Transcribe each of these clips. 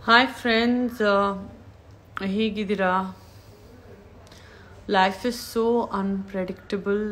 hi friends ಹೇಗಿದ್ದೀರಾ life is so unpredictable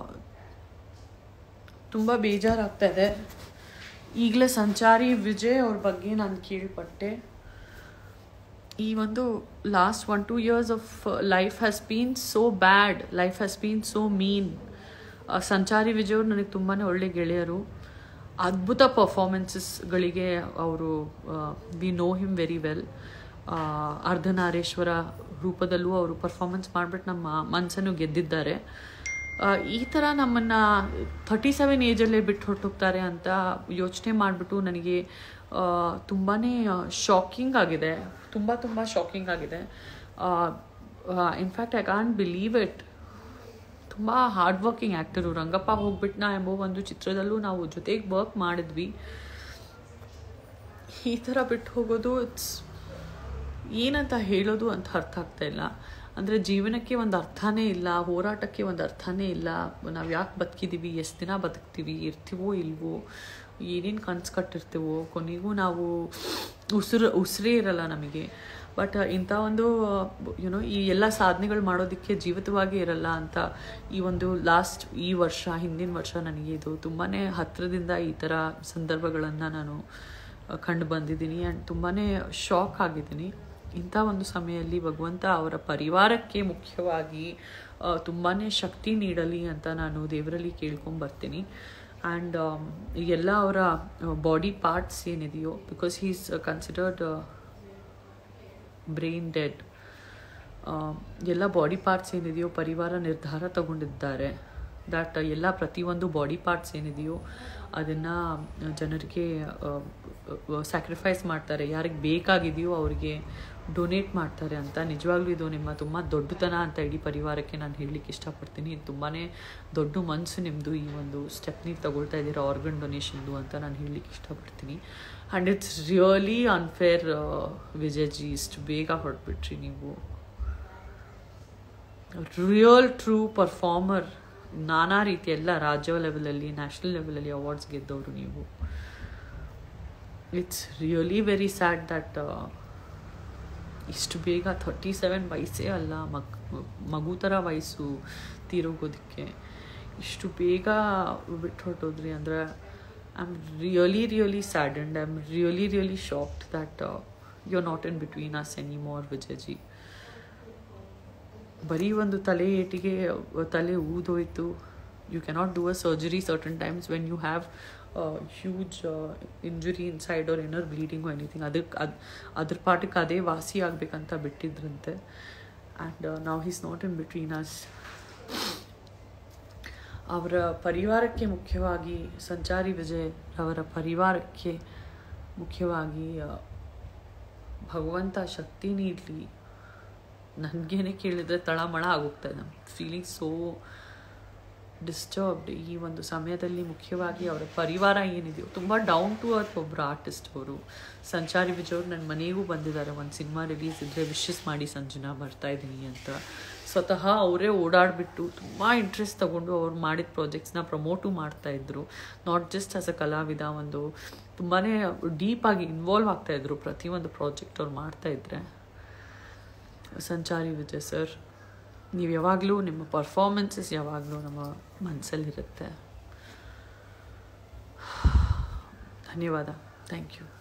ತುಂಬ ಬೇಜಾರಾಗ್ತಾ ಇದೆ ಈಗಲೇ ಸಂಚಾರಿ ವಿಜಯ್ ಅವ್ರ ಬಗ್ಗೆ ನಾನು ಕೇಳ್ಪಟ್ಟೆ ಈ ಒಂದು last one two years of life has been so bad life has been so mean Sanchari Vijay ಅವ್ರು ನನಗೆ ತುಂಬಾ ಒಳ್ಳೆ ಗೆಳೆಯರು ಅದ್ಭುತ ಪರ್ಫಾರ್ಮೆನ್ಸಸ್ಗಳಿಗೆ ಅವರು we know him very well Ardhanarishvara ರೂಪದಲ್ಲೂ ಅವರು ಪರ್ಫಾರ್ಮೆನ್ಸ್ ಮಾಡಿಬಿಟ್ಟು ನಮ್ಮ ಮನಸ್ಸನ್ನು ಗೆದ್ದಿದ್ದಾರೆ ಆ, ಈ ಥರ ನಮ್ಮನ್ನು ಥರ್ಟಿ ಸೆವೆನ್ ಏಜಲ್ಲೇ ಬಿಟ್ಟು ಹೊರಟೋಗ್ತಾರೆ ಅಂತ ಯೋಚನೆ ಮಾಡಿಬಿಟ್ಟು ನನಗೆ ತುಂಬಾ ಶಾಕಿಂಗ್ ಆಗಿದೆ ತುಂಬ ತುಂಬ ಶಾಕಿಂಗ್ ಆಗಿದೆ in fact I can't believe it ತುಂಬ hard working actor Rangappa Hogbitna ಎಂಬ ಒಂದು ಚಿತ್ರದಲ್ಲೂ ನಾವು ಜೊತೆಗೆ ವರ್ಕ್ ಮಾಡಿದ್ವಿ ಈ ಥರ ಬಿಟ್ಟು ಹೋಗೋದು ಇಟ್ಸ್ ಏನಂತ ಹೇಳೋದು ಅಂತ ಅರ್ಥ ಆಗ್ತಾ ಇಲ್ಲ ಅಂದರೆ ಜೀವನಕ್ಕೆ ಒಂದು ಅರ್ಥನೇ ಇಲ್ಲ ಹೋರಾಟಕ್ಕೆ ಒಂದು ಅರ್ಥನೇ ಇಲ್ಲ ನಾವು ಯಾಕೆ ಬದುಕಿದ್ದೀವಿ ಎಷ್ಟು ದಿನ ಬದುಕ್ತೀವಿ ಇರ್ತೀವೋ ಇಲ್ವೋ ಏನೇನು ಕನ್ಸು ಕಟ್ಟಿರ್ತೀವೋ ಕೊನೆಗೂ ನಾವು ಉಸಿರು ಉಸಿರೇ ಇರಲ್ಲ ನಮಗೆ ಬಟ್ ಇಂಥ ಒಂದು ಯುನೋ ಈ ಎಲ್ಲ ಸಾಧನೆಗಳು ಮಾಡೋದಕ್ಕೆ ಜೀವಿತವಾಗಿ ಇರಲ್ಲ ಅಂತ ಈ ಒಂದು ಲಾಸ್ಟ್ ಈ ವರ್ಷ ಹಿಂದಿನ ವರ್ಷ ನನಗೆ ಇದು ತುಂಬಾ ಹತ್ತಿರದಿಂದ ಈ ಥರ ಸಂದರ್ಭಗಳನ್ನು ನಾನು ಕಂಡು ಬಂದಿದ್ದೀನಿ ಆ್ಯಂಡ್ ತುಂಬಾ ಶಾಕ್ ಆಗಿದ್ದೀನಿ ಇಂಥ ಒಂದು ಸಮಯದಲ್ಲಿ ಭಗವಂತ ಅವರ ಪರಿವಾರಕ್ಕೆ ಮುಖ್ಯವಾಗಿ ತುಂಬಾ ಶಕ್ತಿ ನೀಡಲಿ ಅಂತ ನಾನು ದೇವರಲ್ಲಿ ಕೇಳ್ಕೊಂಬರ್ತೀನಿ ಆ್ಯಂಡ್ ಎಲ್ಲ ಅವರ ಬಾಡಿ ಪಾರ್ಟ್ಸ್ ಏನಿದೆಯೋ because he is considered brain dead ಎಲ್ಲ ಬಾಡಿ ಪಾರ್ಟ್ಸ್ ಏನಿದೆಯೋ ಪರಿವಾರ ನಿರ್ಧಾರ ತಗೊಂಡಿದ್ದಾರೆ ದಟ್ ಎಲ್ಲ ಪ್ರತಿಯೊಂದು ಬಾಡಿ ಪಾರ್ಟ್ಸ್ ಏನಿದೆಯೋ ಅದನ್ನು ಜನರಿಗೆ ಸ್ಯಾಕ್ರಿಫೈಸ್ ಮಾಡ್ತಾರೆ ಯಾರಿಗೆ ಬೇಕಾಗಿದೆಯೋ ಅವರಿಗೆ ಡೊನೇಟ್ ಮಾಡ್ತಾರೆ ಅಂತ ನಿಜವಾಗ್ಲೂ ಇದು ನಿಮ್ಮ ತುಂಬ ದೊಡ್ಡತನ ಅಂತ ಇಡೀ ಪರಿವಾರಕ್ಕೆ ನಾನು ಹೇಳಲಿಕ್ಕೆ ಇಷ್ಟಪಡ್ತೀನಿ ಇದು ತುಂಬಾ ದೊಡ್ಡ ಮನಸ್ಸು ನಿಮ್ಮದು ಈ ಒಂದು ಸ್ಟೆಪ್ ನೀವು ತಗೊಳ್ತಾ ಇದ್ದೀರಾ ಆರ್ಗನ್ ಡೊನೇಷನ್ದು ಅಂತ ನಾನು ಹೇಳಲಿಕ್ಕೆ ಇಷ್ಟಪಡ್ತೀನಿ and it's really unfair Vijayji ಇಷ್ಟು ಬೇಗ ಹೊರಟ್ಬಿಟ್ರಿ ನೀವು ರಿಯಲ್ ಟ್ರೂ ಪರ್ಫಾರ್ಮರ್ ನಾನಾ ರೀತಿ ಎಲ್ಲ ರಾಜ್ಯ ಲೆವೆಲಲ್ಲಿ ನ್ಯಾಷನಲ್ ಲೆವೆಲಲ್ಲಿ ಅವಾರ್ಡ್ಸ್ ಗೆದ್ದವರು ನೀವು it's really very sad that ಇಷ್ಟು ಬೇಗ ಥರ್ಟಿ ಸೆವೆನ್ ವಯಸ್ಸೇ ಅಲ್ಲ ಮಗ್ ಮಗು ಥರ ವಯಸ್ಸು ತೀರೋಗೋದಕ್ಕೆ ಇಷ್ಟು ಬೇಗ ಬಿಟ್ಟು ಹೊರಟೋದ್ರಿ ಅಂದರೆ I am really really sad and I am really really shocked that you are not in between us any more Vijayji ಬರೀ ಒಂದು ತಲೆ ಏಟಿಗೆ ತಲೆ ಊದೋಯ್ತು you cannot do a surgery certain times when you have huge injury inside ಅವ್ರ ಏನರ್ bleeding anything ಅದಕ್ಕೆ ಅದು ಅದ್ರ ಪಾಠಕ್ಕೆ ಅದೇ ವಾಸಿ ಆಗಬೇಕಂತ ಬಿಟ್ಟಿದ್ರಂತೆ ಆ್ಯಂಡ್ ನಾವು he's not in between us ಅವರ ಪರಿವಾರಕ್ಕೆ ಮುಖ್ಯವಾಗಿ ಸಂಚಾರಿ ವಿಜಯ್ ಅವರ ಪರಿವಾರಕ್ಕೆ ಮುಖ್ಯವಾಗಿ ಭಗವಂತ ಶಕ್ತಿ ನೀಡಲಿ ನನಗೇನೆ ಕೇಳಿದ್ರೆ ತಳಮಳ ಆಗೋಗ್ತಾ ಇದೆ ಫೀಲಿಂಗ್ ಸೋ ಡಿಸ್ಟರ್ಬ್ಡ್ ಈ ಒಂದು ಸಮಯದಲ್ಲಿ ಮುಖ್ಯವಾಗಿ ಅವರ ಪರಿವಾರ ಏನಿದೆಯೋ ತುಂಬ ಡೌನ್ ಟು ಅರ್ತ್ ಒಬ್ಬರು ಆರ್ಟಿಸ್ಟ್ ಅವರು ಸಂಚಾರಿ ವಿಜಯ್ ಅವ್ರು ನನ್ನ ಮನೆಗೂ ಬಂದಿದ್ದಾರೆ ಒಂದು ಸಿನಿಮಾ ರಿಲೀಸ್ ಇದ್ದರೆ ವಿಶಸ್ ಮಾಡಿ ಸಂಜನಾ ಬರ್ತಾ ಇದ್ದೀನಿ ಅಂತ ಸ್ವತಃ ಅವರೇ ಓಡಾಡಿಬಿಟ್ಟು ತುಂಬ ಇಂಟ್ರೆಸ್ಟ್ ತಗೊಂಡು ಅವ್ರು ಮಾಡಿದ ಪ್ರಾಜೆಕ್ಟ್ಸ್ನ ಪ್ರಮೋಟು ಮಾಡ್ತಾಯಿದ್ರು ನಾಟ್ ಜಸ್ಟ್ ಆಸ್ ಅ ಕಲಾವಿದ ಒಂದು ತುಂಬಾ ಡೀಪಾಗಿ ಇನ್ವಾಲ್ವ್ ಆಗ್ತಾಯಿದ್ರು ಪ್ರತಿಯೊಂದು ಪ್ರಾಜೆಕ್ಟ್ ಅವ್ರು ಮಾಡ್ತಾಯಿದ್ರೆ ಸಂಚಾರಿ ವಿಜಯ್ ಸರ್ ನೀವು ಯಾವಾಗಲೂ ನಿಮ್ಮ ಪರ್ಫಾರ್ಮೆನ್ಸಸ್ ಯಾವಾಗಲೂ ನಮ್ಮ ಮನಸ್ಸಲ್ಲಿರುತ್ತೆ ಧನ್ಯವಾದ ಥ್ಯಾಂಕ್ ಯು